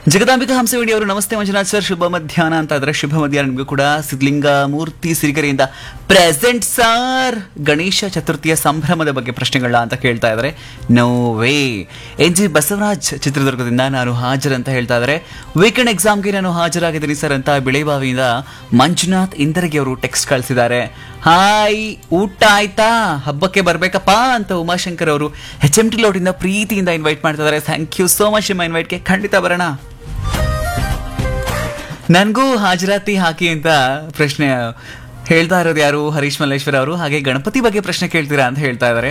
ಜಗದಾಂಬಿಕಾ ಹಂಸವೇಣಿ ಅವರು ನಮಸ್ತೆ ಮಂಜುನಾಥ್ ಸರ್ ಶುಭ ಮಧ್ಯಾಹ್ನ ಅಂತ ಇದ್ರೆ ಶುಭ ಮಧ್ಯಾಹ್ನ ನಿಮಗೂ ಕೂಡ ಸಿದ್ಲಿಂಗ ಮೂರ್ತಿ ಸಿರಿಗೆರೆಯಿಂದ ಪ್ರೆಸೆಂಟ್ ಸಾರ್ ಗಣೇಶ ಚತುರ್ಥಿಯ ಸಂಭ್ರಮದ ಬಗ್ಗೆ ಪ್ರಶ್ನೆಗಳ ಅಂತ ಕೇಳ್ತಾ ಇದ್ದಾರೆ no way N G Basavaraj ಚಿತ್ರದುರ್ಗದಿಂದ ನಾನು ಹಾಜರ್ ಅಂತ ಹೇಳ್ತಾ ಇದ್ದಾರೆ ವೀಕೆಂಡ್ ಎಕ್ಸಾಮ್ಗೆ ನಾನು ಹಾಜರಾಗಿದ್ದೀನಿ ಸರ್ ಅಂತ ಬಿಳೆಬಾವಿಯಿಂದ ಮಂಜುನಾಥ್ ಇಂದರಗಿ ಅವರು ಟೆಕ್ಸ್ಟ್ ಕಳಿಸಿದ್ದಾರೆ ಹಾಯ್ ಊಟ ಆಯ್ತಾ ಹಬ್ಬಕ್ಕೆ ಬರ್ಬೇಕಪ್ಪ ಅಂತ ಉಮಾಶಂಕರ್ ಅವರು ಎಚ್ ಎಂ ಟಿ ಲೋಟಿಂದ ಪ್ರೀತಿಯಿಂದ ಇನ್ವೈಟ್ ಮಾಡ್ತಾ ಇದ್ದಾರೆ ಥ್ಯಾಂಕ್ ಯು ಸೋ ಮಚ್ ನಿಮ್ಮ ಇನ್ವೈಟ್ಗೆ ಖಂಡಿತ ಬರೋಣ ನನಗೂ ಹಾಜರಾತಿ ಹಾಕಿ ಅಂತ ಪ್ರಶ್ನೆ ಹೇಳ್ತಾ ಇರೋದು ಯಾರು ಹರೀಶ್ ಮಲ್ಲೇಶ್ವರ ಅವರು ಹಾಗೆ ಗಣಪತಿ ಬಗ್ಗೆ ಪ್ರಶ್ನೆ ಕೇಳ್ತೀರಾ ಅಂತ ಹೇಳ್ತಾ ಇದ್ದಾರೆ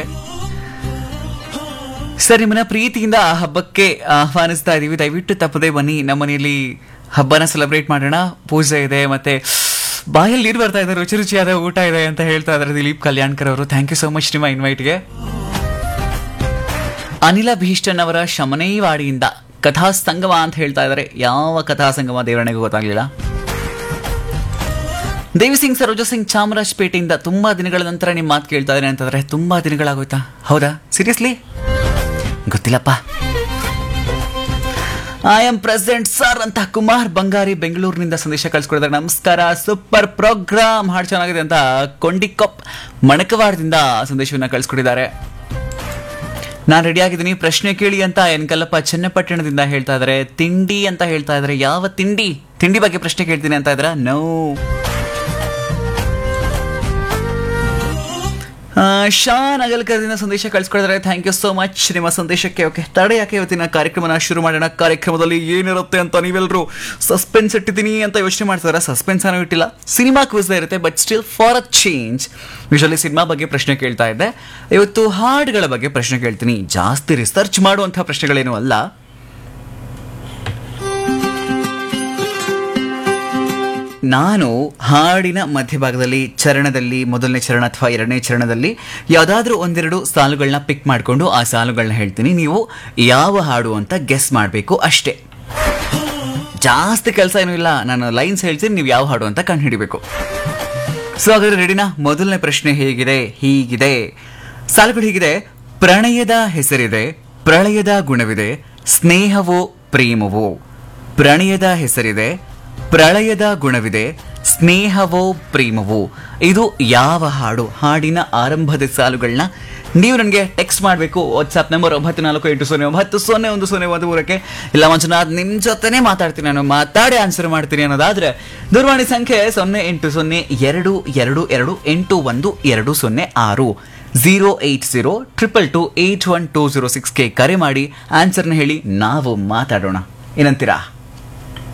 ಸರ್ ನಿಮ್ಮನ್ನ ಪ್ರೀತಿಯಿಂದ ಆ ಹಬ್ಬಕ್ಕೆ ಆಹ್ವಾನಿಸ್ತಾ ಇದೀವಿ ದಯವಿಟ್ಟು ತಪ್ಪದೆ ಬನ್ನಿ ನಮ್ಮ ಮನೆಯಲ್ಲಿ ಹಬ್ಬನ ಸೆಲೆಬ್ರೇಟ್ ಮಾಡೋಣ ಪೂಜೆ ಇದೆ ಮತ್ತೆ ಬಾಯಲ್ಲಿ ನೀರು ಬರ್ತಾ ಇದೆ ರುಚಿ ರುಚಿಯಾದ ಊಟ ಇದೆ ಅಂತ ಹೇಳ್ತಾ ಇದ್ದಾರೆ ದಿಲೀಪ್ ಕಲ್ಯಾಣ್ಕರ್ ಅವರು ಥ್ಯಾಂಕ್ ಯು ಸೋ ಮಚ್ ನಿಮ್ಮ ಇನ್ವೈಟ್ಗೆ ಅನಿಲ ಭೀಷ್ಟನ್ ಅವರ ಶಮನೇವಾಡಿಯಿಂದ ಕಥಾ ಸಂಗಮ ಅಂತ ಹೇಳ್ತಾ ಇದ್ದಾರೆ ಯಾವ ಕಥಾ ಸಂಗಮ ದೇವರಣೆಗೂ ಗೊತ್ತಾಗ್ಲಿಲ್ಲ ದೇವಿ ಸಿಂಗ್ ಸರೋಜಾ ಸಿಂಗ್ ಚಾಮರಾಜಪೇಟೆಯಿಂದ ತುಂಬಾ ದಿನಗಳ ನಂತರ ನಿಮ್ಮ ಮಾತು ಕೇಳ್ತಾ ಇದ್ದಾರೆ ಅಂತಂದ್ರೆ ತುಂಬಾ ದಿನಗಳಾಗೋಯ್ತಾ ಹೌದಾ ಸೀರಿಯಸ್ಲಿ ಗೊತ್ತಿಲ್ಲಪ್ಪ ಐ ಆಮ್ ಪ್ರೆಸಿಡೆಂಟ್ ಸರ್ ಅಂತ ಕುಮಾರ್ ಬಂಗಾರಿ ಬೆಂಗಳೂರಿನಿಂದ ಸಂದೇಶ ಕಳಿಸ್ಕೊಡಿದ್ದಾರೆ ನಮಸ್ಕಾರ ಸೂಪರ್ ಪ್ರೋಗ್ರಾಮ್ ಹಾಡು ಚೆನ್ನಾಗಿದೆ ಅಂತ ಕೊಂಡಿಕೊಪ್ ಮಣಕವಾಡದಿಂದ ಸಂದೇಶವನ್ನ ಕಳಿಸ್ಕೊಟ್ಟಿದ್ದಾರೆ ನಾನು ರೆಡಿ ಆಗಿದ್ದೀನಿ ಪ್ರಶ್ನೆ ಕೇಳಿ ಅಂತ ಎನ್ಕಲ್ಲಪ್ಪ ಚನ್ನಪಟ್ಟಣದಿಂದ ಹೇಳ್ತಾ ಇದ್ದಾರೆ ತಿಂಡಿ ಅಂತ ಹೇಳ್ತಾ ಇದ್ದಾರೆ ಯಾವ ತಿಂಡಿ ತಿಂಡಿ ಬಗ್ಗೆ ಪ್ರಶ್ನೆ ಕೇಳ್ತೀನಿ ಅಂತ ಇದ್ರ ನೋ ಶಾನ್ ಅಗಲ್ಕರ್ದಿಂದ ಸಂದೇಶ ಕಳಿಸ್ಕೊಡಿದ್ರೆ ಥ್ಯಾಂಕ್ ಯು ಸೋ ಮಚ್ ನಿಮ್ಮ ಸಂದೇಶಕ್ಕೆ ಓಕೆ ತಡೆ ಯಾಕೆ ಇವತ್ತಿನ ಕಾರ್ಯಕ್ರಮನ ಶುರು ಮಾಡೋಣ ಕಾರ್ಯಕ್ರಮದಲ್ಲಿ ಏನಿರುತ್ತೆ ಅಂತ ನೀವೆಲ್ಲರೂ ಸಸ್ಪೆನ್ಸ್ ಇಟ್ಟಿದ್ದೀನಿ ಅಂತ ಯೋಚನೆ ಮಾಡ್ತಿದಾರೆ ಸಸ್ಪೆನ್ಸ್ ಅನ್ನೋ ಇಟ್ಟಿಲ್ಲ ಸಿನಿಮಾ ಕ್ವಿಸ್ ಇರುತ್ತೆ but still for a change usually cinema ಬಗ್ಗೆ ಪ್ರಶ್ನೆ ಕೇಳ್ತಾ ಇದ್ದೆ ಇವತ್ತು ಹಾಡುಗಳ ಬಗ್ಗೆ ಪ್ರಶ್ನೆ ಕೇಳ್ತೀನಿ ಜಾಸ್ತಿ ರಿಸರ್ಚ್ ಮಾಡುವಂತಹ ಪ್ರಶ್ನೆಗಳೇನು ಅಲ್ಲ ನಾನು ಹಾಡಿನ ಮಧ್ಯಭಾಗದಲ್ಲಿ ಚರಣದಲ್ಲಿ ಮೊದಲನೇ ಚರಣ ಅಥವಾ ಎರಡನೇ ಚರಣದಲ್ಲಿ ಯಾವುದಾದ್ರೂ ಒಂದೆರಡು ಸಾಲುಗಳನ್ನ ಪಿಕ್ ಮಾಡಿಕೊಂಡು ಆ ಸಾಲುಗಳನ್ನ ಹೇಳ್ತೀನಿ ನೀವು ಯಾವ ಹಾಡು ಅಂತ ಗೆಸ್ ಮಾಡಬೇಕು ಅಷ್ಟೇ ಜಾಸ್ತಿ ಕೆಲಸ ಏನೂ ಇಲ್ಲ ನಾನು ಲೈನ್ಸ್ ಹೇಳ್ತೀನಿ ನೀವು ಯಾವ ಹಾಡು ಅಂತ ಕಂಡು ಹಿಡಿಬೇಕು ಸೊ ಹಾಗಾದ್ರೆ ರೆಡಿನಾ ಮೊದಲನೇ ಪ್ರಶ್ನೆ ಹೇಗಿದೆ ಹೀಗಿದೆ ಸಾಲುಗಳು ಹೀಗಿದೆ ಪ್ರಣಯದ ಹೆಸರಿದೆ ಪ್ರಳಯದ ಗುಣವಿದೆ ಸ್ನೇಹವೋ ಪ್ರೇಮವೋ ಪ್ರಣಯದ ಹೆಸರಿದೆ ಪ್ರಳಯದ ಗುಣವಿದೆ ಸ್ನೇಹವೋ ಪ್ರೇಮವೋ ಇದು ಯಾವ ಹಾಡು ಹಾಡಿನ ಆರಂಭದ ಸಾಲುಗಳನ್ನ ನೀವು ನನಗೆ ಟೆಕ್ಸ್ಟ್ ಮಾಡಬೇಕು ವಾಟ್ಸ್ಆಪ್ ನಂಬರ್ ಒಂಬತ್ತು ನಾಲ್ಕು ಎಂಟು ಸೊನ್ನೆ ಒಂಬತ್ತು ಸೊನ್ನೆ ಒಂದು ಸೊನ್ನೆ ಒಂದು ಮೂರಕ್ಕೆ ಇಲ್ಲ ಮಂಜುನಾಥ್ ನಿಮ್ಮ ಜೊತೆನೇ ಮಾತಾಡ್ತೀನಿ ನಾನು ಮಾತಾಡಿ ಆನ್ಸರ್ ಮಾಡ್ತೀನಿ ಅನ್ನೋದಾದ್ರೆ ದೂರವಾಣಿ ಸಂಖ್ಯೆ ಸೊನ್ನೆ ಎಂಟು ಸೊನ್ನೆ ಎರಡು ಎರಡು ಎರಡು ಎಂಟು ಒಂದು ಎರಡು ಸೊನ್ನೆ ಆರು zero eight zero triple two eight one two zero ಸಿಕ್ಸ್ಗೆ ಕರೆ ಮಾಡಿ ಆನ್ಸರ್ನ ಹೇಳಿ ನಾವು ಮಾತಾಡೋಣ ಏನಂತೀರಾ